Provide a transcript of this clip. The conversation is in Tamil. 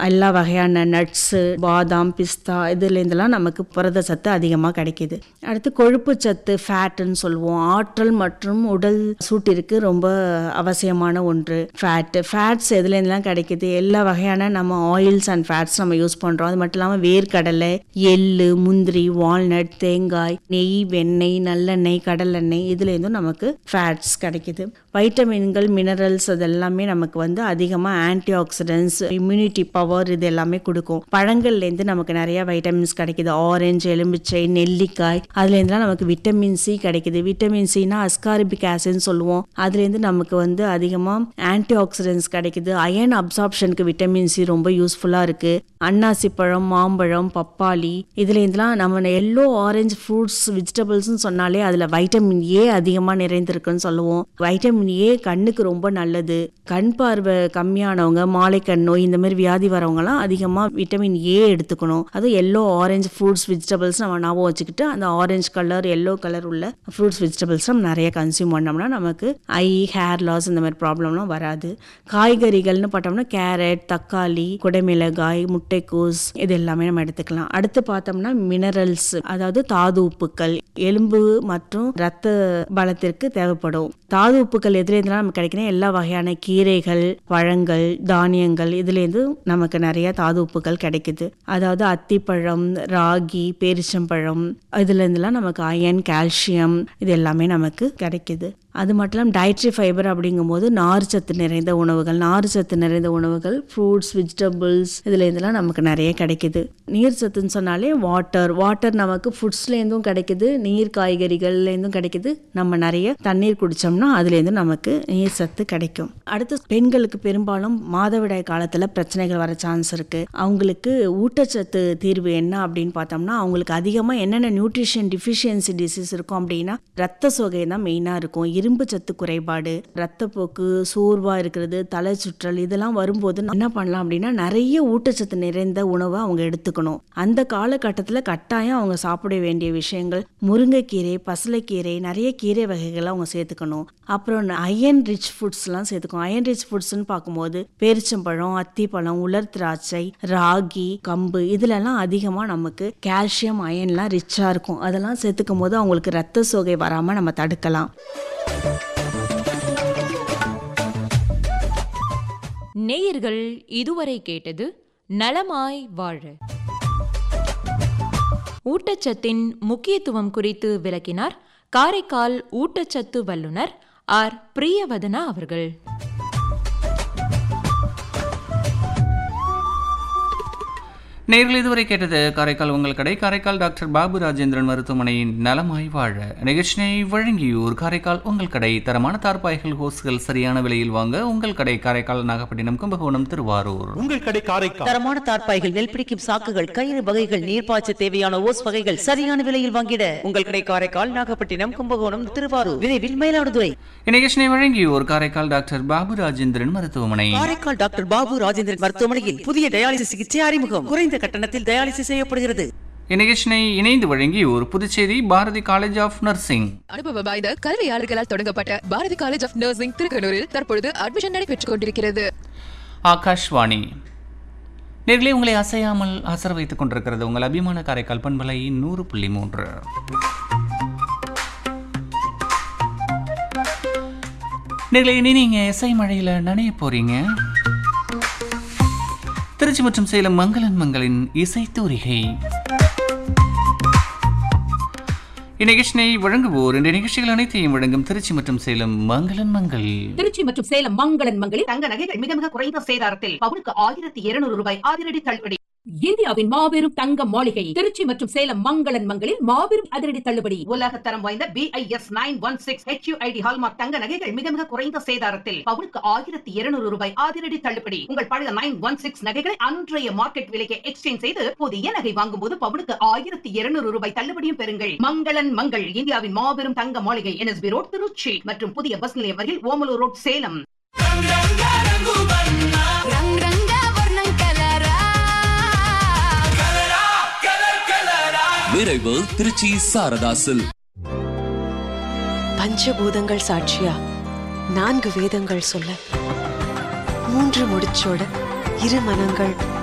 எல்லா வகையான நட்ஸு பாதாம் பிஸ்தா இதுலேருந்துலாம் நமக்கு புரத சத்து அதிகமாக கிடைக்கிது அடுத்து கொழுப்பு சத்து ஃபேட்டுன்னு சொல்லுவோம் ஆற்றல் மற்றும் உடல் சூட்டிற்கு ரொம்ப அவசியமான ஒன்று ஃபேட்டு ஃபேட்ஸ் எதுலேருந்துலாம் கிடைக்குது எல்லா வகையான நம்ம ஆயில்ஸ் அண்ட் ஃபேட்ஸ் நம்ம யூஸ் பண்ணுறோம் அது மட்டும் இல்லாமல் வேர்க்கடலை எள்ளு முந்திரி வால்நட் தேங்காய் நெய் வெண்ணெய் நல்லெண்ணெய் கடலெண்ணெய் இதுலேருந்தும் நமக்கு ஃபேட்ஸ் கிடைக்குது வைட்டமின்கள் மினரல்ஸ் அது எல்லாமே நமக்கு வந்து அதிகமாக ஆன்டி ஆக்சிடென்ட்ஸ் இம்யூனிட்டி பவர் இது எல்லாமே கொடுக்கும் பழங்கள்லேருந்து நமக்கு நிறைய வைட்டமின்ஸ் கிடைக்குது ஆரஞ்சு எலுமிச்சை நெல்லிக்காய் அதுலேருந்துலாம் நமக்கு விட்டமின் சி கிடைக்குது விட்டமின் சினா அஸ்காரிபிக் ஆசிட்னு சொல்லுவோம் அதுலேருந்து நமக்கு வந்து அதிகமாக ஆன்டி ஆக்சிடென்ட்ஸ் கிடைக்குது அயன் அப்சார்ப்ஷனுக்கு விட்டமின் சி ரொம்ப யூஸ்ஃபுல்லாக இருக்குது அன்னாசி பழம் மாம்பழம் பப்பாளி இதுலேருந்துலாம் நம்ம எல்லோ ஆரஞ்சு ஃப்ரூட்ஸ் வெஜிடபிள்ஸ்னு சொன்னாலே அதில் வைட்டமின் ஏ அதிகமாக நிறைந்திருக்குன்னு சொல்லுவோம் வைட்டமின் ஏ கண்ணுக்கு ரொம்ப நல்லது கண் பார்வை கம்மியானவங்க மாலைக்கண் நோய் இந்த மாதிரி வியாதி வரவங்கலாம் அதிகமாக விட்டமின் ஏ எடுத்துக்கணும் அதுவும் எல்லோ ஆரஞ்சு ஃப்ரூட்ஸ் வெஜிடபிள்ஸ் நம்ம ஞாபகம் வச்சுக்கிட்டு அந்த ஆரஞ்சு கலர் எல்லோ கலர் உள்ள ஃப்ரூட்ஸ் வெஜிடபிள்ஸ் நம்ம நிறைய கன்சியூம் பண்ணோம்னா நமக்கு ஐ ஹேர் லாஸ் இந்த மாதிரி ப்ராப்ளம்லாம் வராது காய்கறிகள்னு பார்த்தோம்னா கேரட் தக்காளி குடைமிளகாய் முட்டைக்கோஸ் இது எல்லாமே நம்ம எடுத்துக்கலாம் அடுத்து பார்த்தோம்னா மினரல்ஸ் அதாவது தாது உப்புக்கள் எலும்பு மற்றும் ரத்த பலத்திற்கு தேவைப்படும் தாது உப்புக்கள் எதுலேருந்துலாம் நமக்கு கிடைக்கணும் எல்லா வகையான கீரைகள் பழங்கள் தானியங்கள் இதுலேருந்து நமக்கு நிறைய தாது உப்புக்கள் கிடைக்குது அதாவது அத்திப்பழம் ராகி பேரிச்சம்பழம் இதுலேருந்துலாம் நமக்கு அயன் கால்சியம் இது எல்லாமே நமக்கு கிடைக்குது அது மட்டும் இல்லாமல் டயட்ரி ஃபைபர் அப்படிங்கும்போது நார்ச்சத்து நிறைந்த உணவுகள் நார்ச்சத்து நிறைந்த உணவுகள் ஃப்ரூட்ஸ் வெஜிடபிள்ஸ் இதுலேருந்துலாம் நமக்கு நிறைய கிடைக்குது நீர் சத்துன்னு சொன்னாலே வாட்டர் வாட்டர் நமக்கு ஃபுட்ஸ்லேருந்தும் கிடைக்குது நீர் காய்கறிகள்லேருந்தும் கிடைக்குது நம்ம நிறைய தண்ணீர் குடித்தோம்னா அதுலேருந்து நமக்கு நீர் சத்து கிடைக்கும் அடுத்து பெண்களுக்கு பெரும்பாலும் மாதவிடாய் காலத்தில் பிரச்சனைகள் வர சான்ஸ் இருக்குது அவங்களுக்கு ஊட்டச்சத்து தீர்வு என்ன அப்படின்னு பார்த்தோம்னா அவங்களுக்கு அதிகமாக என்னென்ன நியூட்ரிஷன் டிஃபிஷியன்சி டிசீஸ் இருக்கும் அப்படின்னா ரத்த சோகை தான் மெயினாக இருக்கும் இரும்பு சத்து குறைபாடு ரத்தப்போக்கு சோர்வா இருக்கிறது தலை சுற்றல் இதெல்லாம் வரும்போது என்ன பண்ணலாம் அப்படின்னா நிறைய ஊட்டச்சத்து நிறைந்த உணவை அவங்க எடுத்துக்கணும் அந்த காலகட்டத்தில் கட்டாயம் அவங்க சாப்பிட வேண்டிய விஷயங்கள் முருங்கைக்கீரை பசலைக்கீரை நிறைய கீரை வகைகளை அவங்க சேர்த்துக்கணும் அப்புறம் அயன் ரிச் ஃபுட்ஸ்லாம் சேர்த்துக்கணும் அயன் ரிச் ஃபுட்ஸ்னு பார்க்கும்போது பேரிச்சம்பழம் அத்திப்பழம் உலர் திராட்சை ராகி கம்பு இதுலலாம் அதிகமாக நமக்கு கால்சியம் அயன்லாம் ரிச்சாக இருக்கும் அதெல்லாம் சேர்த்துக்கும் போது அவங்களுக்கு ரத்த சோகை வராமல் நம்ம தடுக்கலாம் நேயர்கள் இதுவரை கேட்டது நலமாய் வாழ ஊட்டச்சத்தின் முக்கியத்துவம் குறித்து விளக்கினார் காரைக்கால் ஊட்டச்சத்து வல்லுனர் ஆர் பிரியவதனா அவர்கள் நேர்கள் இதுவரை கேட்டது காரைக்கால் உங்கள் கடை காரைக்கால் டாக்டர் பாபு ராஜேந்திரன் மருத்துவமனையின் நலமாய் வாழ நிகழ்ச்சியை வழங்கியூர் காரைக்கால் உங்கள் கடை தரமான தார்பாய்கள் ஹோஸ்கள் சரியான விலையில் வாங்க உங்கள் கடை காரைக்கால் நாகப்பட்டினம் கும்பகோணம் திருவாரூர் உங்கள் கடை காரைக்கால் தரமான தார்ப்பாய்கள் நெல் பிடிக்கும் சாக்குகள் கயிறு வகைகள் நீர்ப்பாய்ச்ச தேவையான ஓஸ் வகைகள் சரியான விலையில் வாங்கிட உங்கள் கடை காரைக்கால் நாகப்பட்டினம் கும்பகோணம் திருவாரூர் விரைவில் மயிலாடுதுறை இந்நிகழ்ச்சியை வழங்கியூர் காரைக்கால் டாக்டர் பாபு ராஜேந்திரன் மருத்துவமனை காரைக்கால் டாக்டர் பாபு ராஜேந்திரன் மருத்துவமனையில் புதிய டயாலிசிஸ் சிகிச்சை அறிமுகம் குறைந்த கட்டணத்தில் டயாலிசிஸ் செய்யப்படுகிறது இந்நிகழ்ச்சியை இணைந்து வழங்கியூர் Puducherry Bharathi college of nursing அனுபவம் வாய்ந்த கல்வியாளர்களால் தொடங்கப்பட்ட பாரதி காலேஜ் ஆஃப் நர்சிங் திருக்கனூரில் தற்பொழுது அட்மிஷன் நடைபெற்றுக் கொண்டிருக்கிறது ஆகாஷ்வாணி நேர்களே உங்களை அசையாமல் அசர வைத்துக் கொண்டிருக்கிறது உங்கள் அபிமான காரைக்கால் பண்பலை நூறு புள்ளி மூன்று நேர்களே இனி நீங்க இசை மழையில நனைய போறீங்க திருச்சி மற்றும் சேலம் மங்களன் மங்களின் இசை தூரிகை இந்நிகழ்ச்சியை வழங்குவோர் இந்த நிகழ்ச்சிகள் அனைத்தையும் வழங்கும் திருச்சி மற்றும் சேலம் மங்களன் மங்கள் திருச்சி மற்றும் சேலம் மங்களன் மங்களில் தங்க நகைகள் மிக மிக குறைந்த சேதாரத்தில் பவுனுக்கு ஆயிரத்தி இருநூறு ரூபாய் அதிரடி தள்ளுபடி இந்தியாவின் மாபெரும் தங்க மாளிகை திருச்சி மற்றும் சேலம் மங்களன் மங்களில் மாபெரும் அதிரடி தள்ளுபடி உலக தரம் வாய்ந்த BIS nine one six HUID hallmark தங்க நகைகள் மிக மிக குறைந்த சேதாரத்தில் பவுனுக்கு ஆயிரத்தி இருநூறு ரூபாய் அதிரடி தள்ளுபடி உங்கள் பழைய நைன் ஒன் சிக்ஸ் நகைகளை அன்றைய மார்க்கெட் விலைக்கு எக்ஸ்சேஞ்ச் செய்து புதிய நகை வாங்கும் போது பவுனுக்கு ஆயிரத்தி இருநூறு ரூபாய் தள்ளுபடியும் பெறுங்கள் மங்களன் மங்கள் இந்தியாவின் மாபெரும் தங்க மாளிகை என்எஸ்பி ரோட் திருச்சி மற்றும் புதிய பஸ் நிலையம் அருகில் ஓமலூர் ரோட் சேலம் விரைவு திருச்சி சாரதாசில் பஞ்சபூதங்கள் சாட்சியா நான்கு வேதங்கள் சொல்ல மூன்று முடிச்சோட இரு மனங்கள்